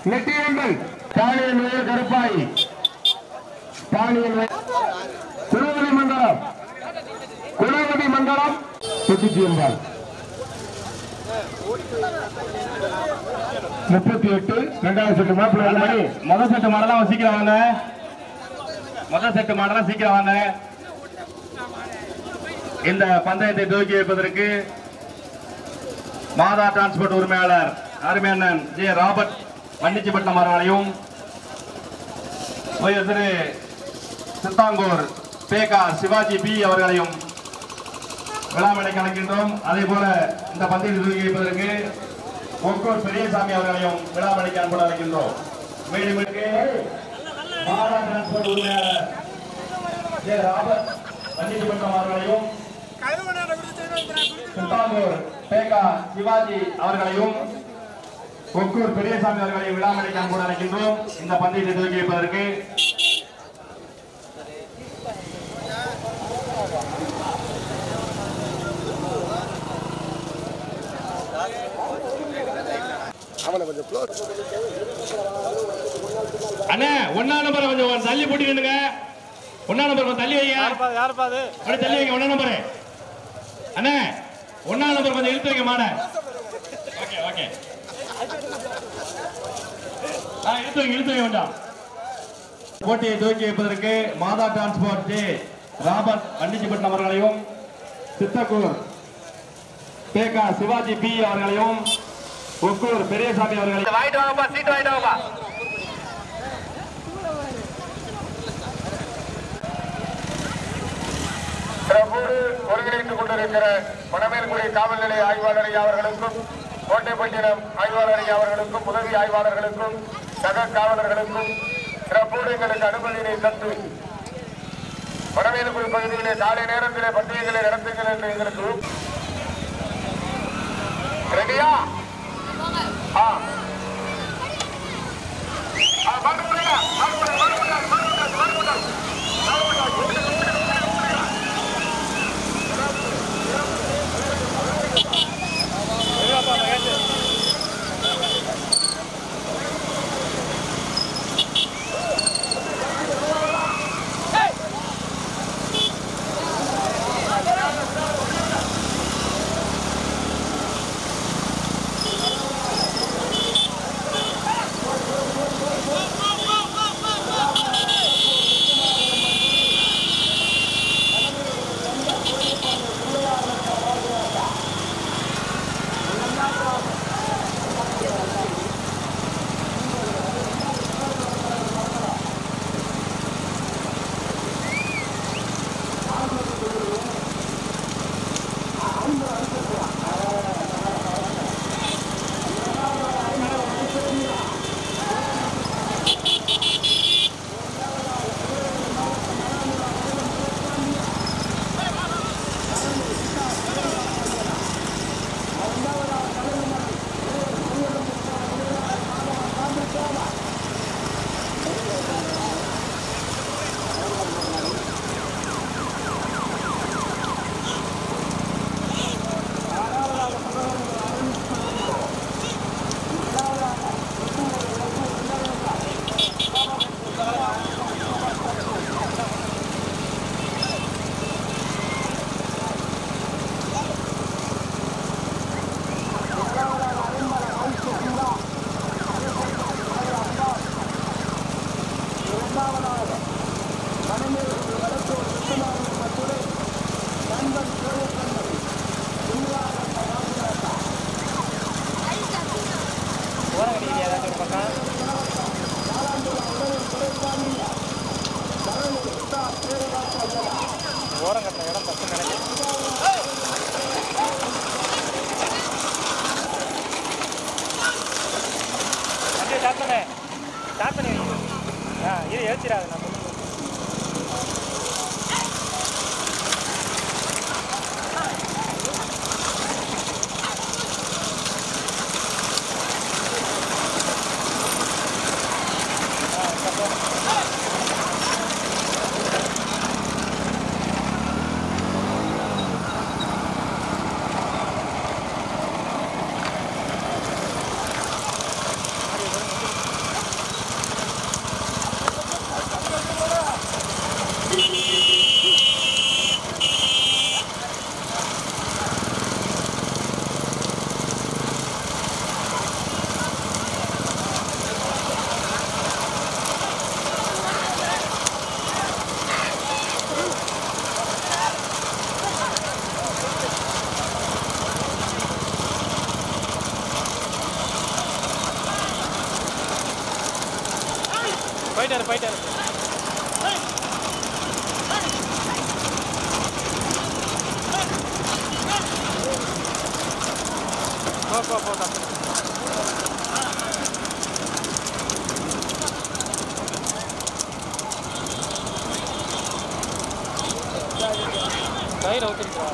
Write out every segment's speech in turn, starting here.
நெட்டியங்கள் Daniel வயல் கருப்பாய் Daniel வயல் குணவதி மண்டலம் குணவதி மண்டலம் தொண்ணூத்தி ஒன்பது முப்பத்தி எட்டு ரெண்டாவது செட்டு மாப்பிள்ளை மணி முதல் செட்டு மாடலாம் சீக்கிரம் வாங்க முதல் செட்டு மாடலாம் சீக்கிரம் வாங்க இந்த பந்தயத்தை துவக்கி வைப்பதற்கு மாதா டிரான்ஸ்போர்ட் உரிமையாளர் அருமையண்ணன் ஜே ராபர்ட் வண்டிச்சிப்பட்டினம் அவர்களையும் உயர் திரு சித்தாங்கூர் பேகா சிவாஜி பி அவர்களையும் விழாமலை கலக்கின்றோம் அதே போல இந்த பந்தயத்தை துவக்கி வைப்பதற்கு ஒக்கூர் பெரியசாமி அவர்களையும் விழாமலைக்கு அன்போடு அழைக்கின்றோம் மீண்டும் மாதா டிரான்ஸ்போர்ட் உரிமையாளர் ஜே ராபர்ட் வண்டிச்சிப்பட்டினம் அவர்களையும் சித்தாங்கூர் பேகா சிவாஜி அவர்களையும் ஒக்கூர் பெரியசாமி அவர்களையும் விழாமலைக்கு அன்போடு அழைக்கின்றோம் இந்த பந்தயத்தை துவக்கி வைப்பதற்கு அண்ணே ஒன்னா நம்பரை கொஞ்சம் தள்ளி போட்டு நின்னுங்க ஒன்னா நம்பர் கொஞ்சம் தள்ளி வைங்க யாருப்பா அது அப்படியே தள்ளி வைங்க ஒன்னா நம்பரு அண்ணே ஒன்னா நம்பர் கொஞ்சம் இழுத்து வைங்க மாட ஓகே ஓகே ஆ இழுத்து வைங்க இழுத்து வைங்க கொஞ்சம் போட்டியை துவக்கி வைப்பதற்கு மாதா டிரான்ஸ்போர்ட் ஜே ராபர்ட் வண்டிச்சிப்பட்டினம் அவர்களையும் சித்தக்கூர் பேகா சிவாஜி பி அவர்களையும் ஒக்கூர் பெரியசாமி அவர்களையும் வாங்கிட்டு வாங்கப்பா சீட் வாங்கிட்டு வாங்கப்பா பிரபுடு ஒருங்கிணைத்துக் கொண்டிருக்கிற வடமேல்குடி காவல் நிலைய ஆய்வாளர் ஐயா அவர்களுக்கும் கோட்டைப்பட்டினம் ஆய்வாளர் ஐயா அவர்களுக்கும் உதவி ஆய்வாளர்களுக்கும் சக காவலர்களுக்கும் சிறப்போடு எங்களுக்கு அனுமதியினை தந்து வடமேல்குடி பகுதியிலே காலை நேரத்திலே பந்தயங்களை நடத்துங்கள் என்று எங்களுக்கு ரெடியா ஆ ஆ, மாட்டு போடுங்க. மாட்டு போடுங்க, மாட்டு போடுங்க, மாட்டு போடுங்க, மாட்டு போடுங்க. மாட்டு போடுங்க. ஓரம் கட்டிக்கிறியா ஏதாச்சும் ஒரு பக்கம் ஓரம் கட்டின இடம் ஃபஸ்ட்டு நினைக்கிறேன் அப்படியே ஸ்டார்ட் பண்ணு ஸ்டார்ட் பண்ணி வை. ஆ இது எழுச்சிடாது நான் சொல்லுங்க ஆ சப்போர்ட் போயிட்டாரு போயிட்டாரு போ போ போ தப்பு கயிறு ஊற்றிருக்கா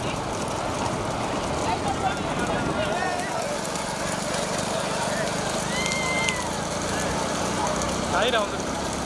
கயிறை வந்து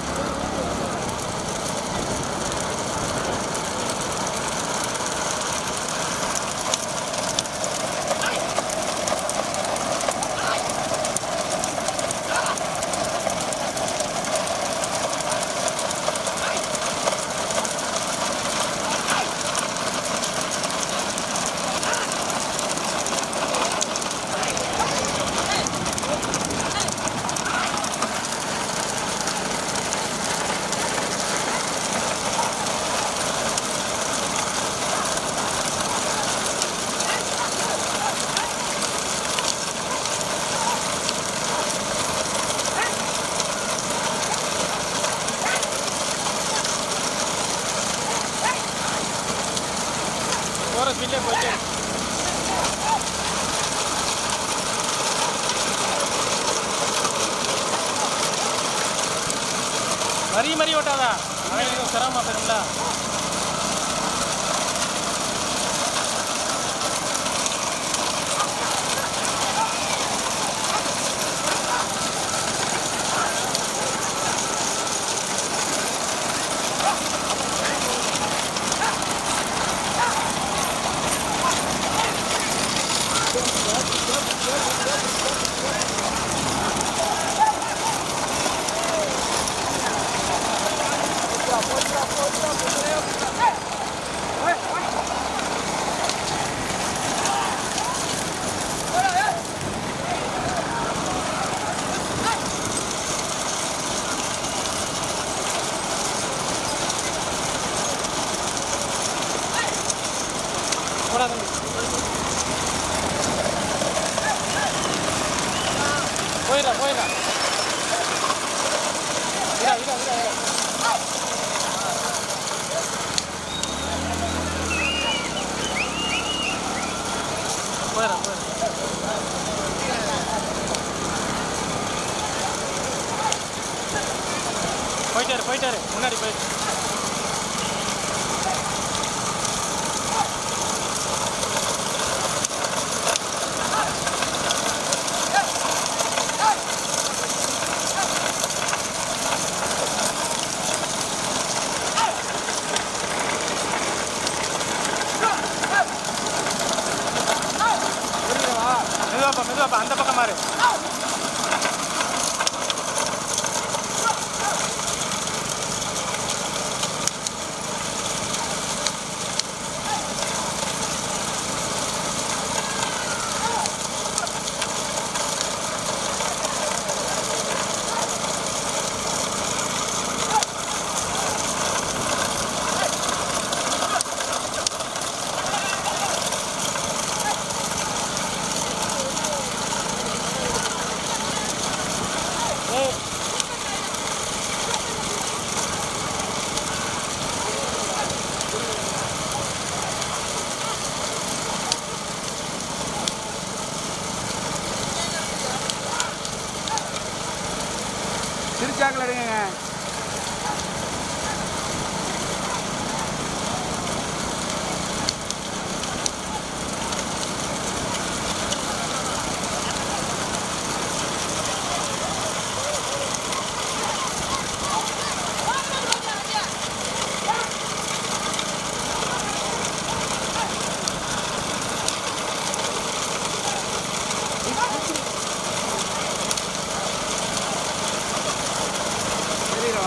போகிற ஸ்பீட்லேயே போயிட்டு மறி மறி ஓட்டாதா அவன் எனக்கு சிரமமா போயிரும்ல போடா தம்பி போயிடா போயிடா இதா இதா இதா இதா போயிடா போயிடா போயிட்டாரு போயிட்டாரு முன்னாடி போயிட்டு புரியுதா மெதுவாப்பா மெதுவாப்பா அந்த பக்கம் மாறு ஏய் திருச்சாக்கில் எடுங்க சரிடா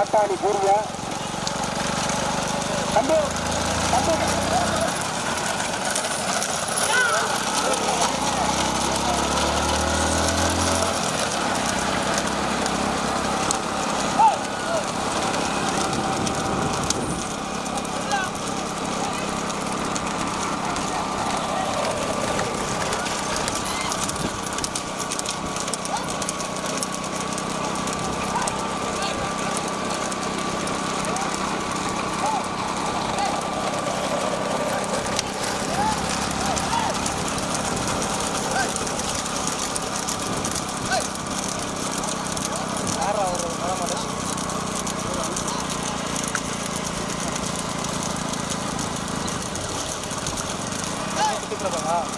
காட்டாணி பூரியா கண்டு கண்டு யாரா ஒரு மழை மழை சுற்றுப்பாங்களா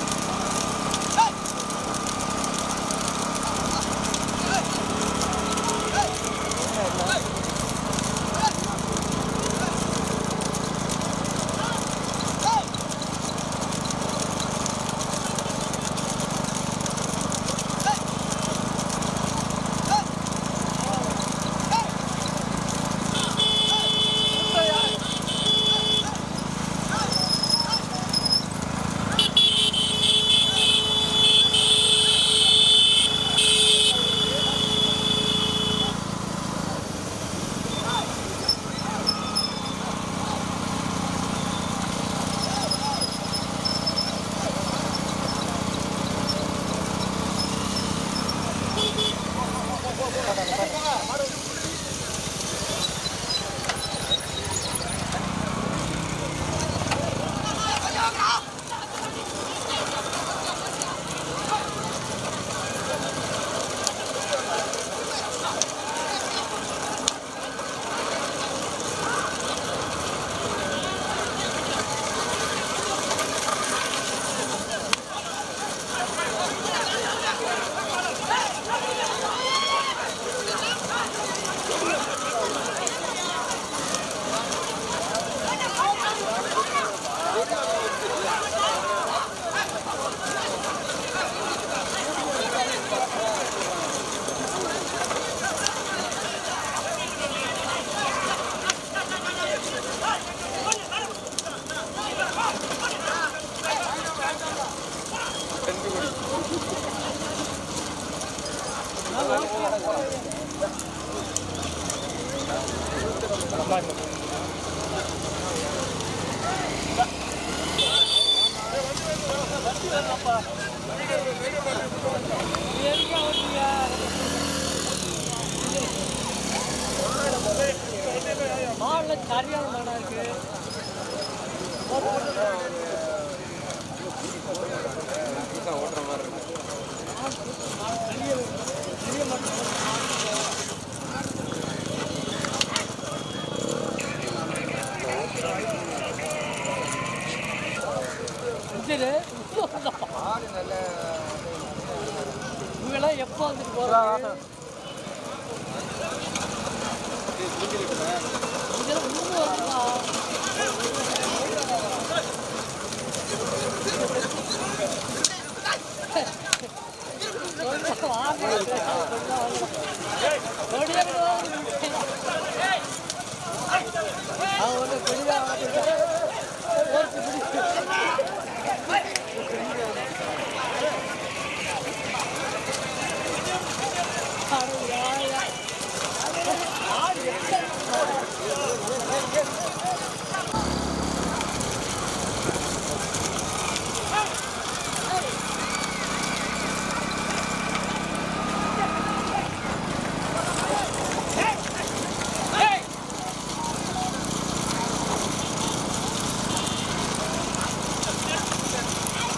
மாடல சரியான மாடா இருக்கு இது இவங்கெல்லாம் எப்போ வந்துட்டு போறாங்க இதெல்லாம் மூணு வருஷமா Hey!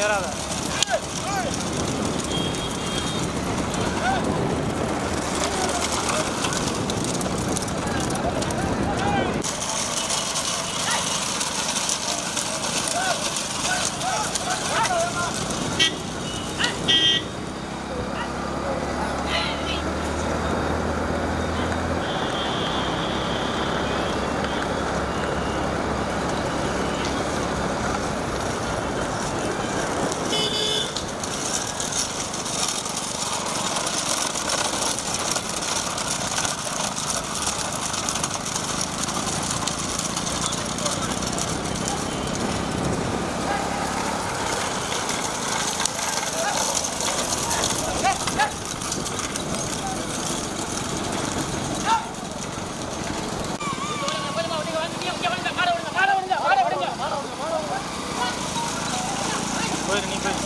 ஏறாத போயிரு நீ போயிரு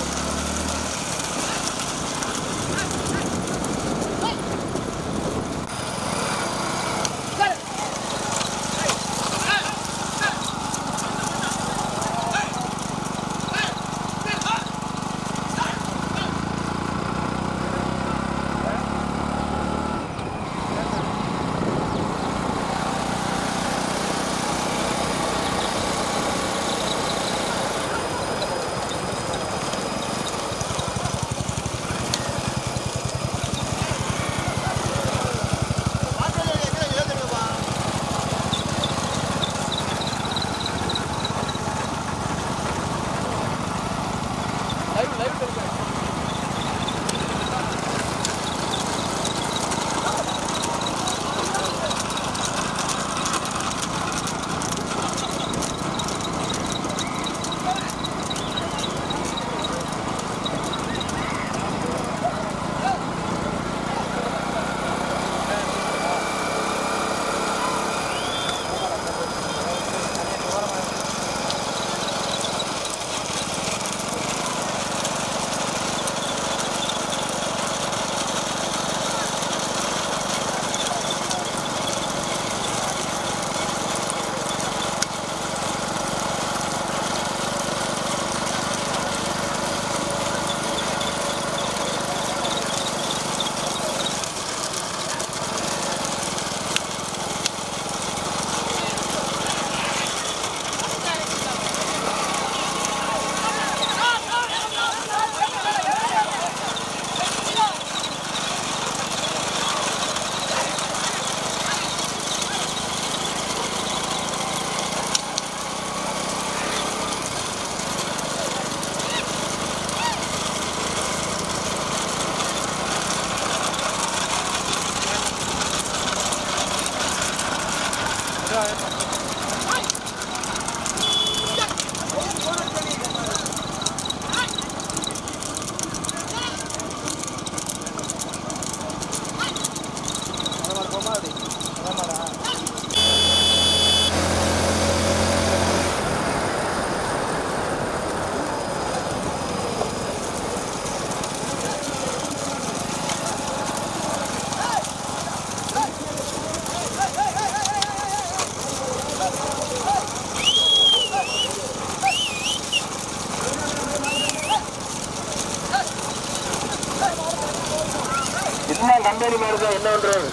இன்னும் கம்பெனி மாதிரி தான் என்ன பண்றது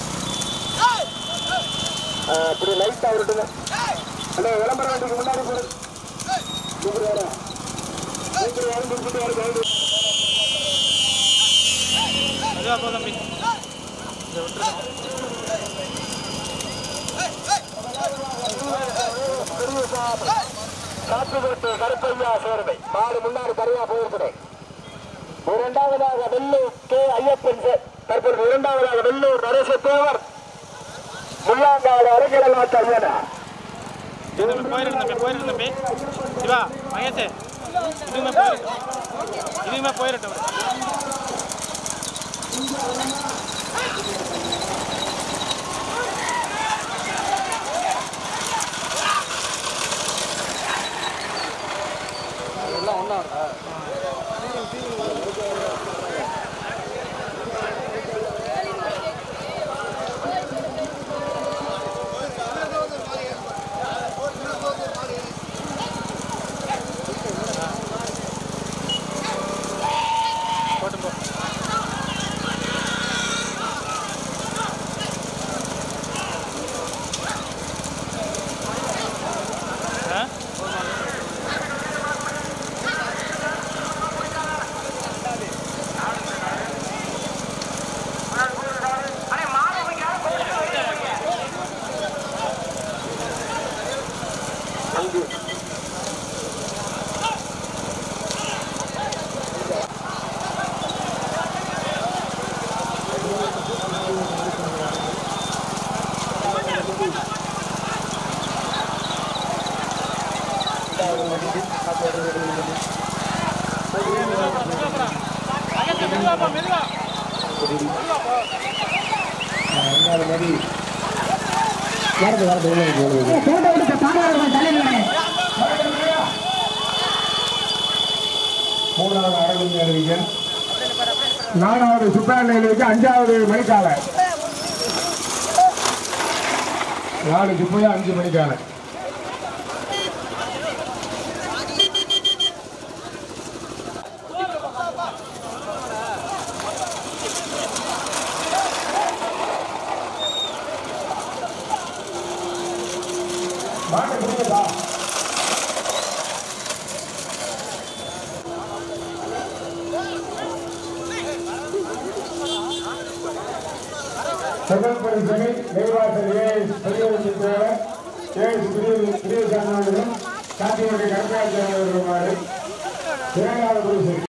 ஆ, இப்படி லைட்டா விட்டுங்க அண்ணே விளம்பர வண்டிக்கு முன்னாடி போடு இப்படி வர இப்படி வர முடிச்சுட்டு வர கைடு அதுவா போ தம்பி இதை விட்டுருங்க காற்றுக்கட்டு கருப்பையா சேர்வை மாடு முன்னாடி சரியா போயிருக்கிறேன் இரண்டாவதாக வெள்ளூர் கே ஐயப்பன் சார் தற்போது இரண்டாவதாக வெள்ளூர் நரேசத்தேவர் முள்ளாங்காடு அரங்கியல் நாட்டு ஐயனா தம்பி போயிரு தம்பி போயிரு தம்பி சிவா மகேஷ் இதுவுமே போயிரட்டும் இதுவுமே போயிரட்டும் மகேஷ் மெதுவாப்பா மெதுவா மூணாவது அரவிந்த் அறிவிக்கன் நாலாவது சுப்பையன் நிலைக்கு அஞ்சாவது மணிக்கால நாலு சுப்பையா அஞ்சு மணிக்கால மாட்டை கொடுங்கப்பா செகண்ட் பரிசனை நெய்வாசல் ஏஎஸ் பெரியவர்களுக்கு ஏஎஸ் பிரிவு பிரிவு சார்ந்தவர்களும் காந்தியுடைய கருத்தாட்சி அவர்களுமாறு இரண்டாவது பரிசு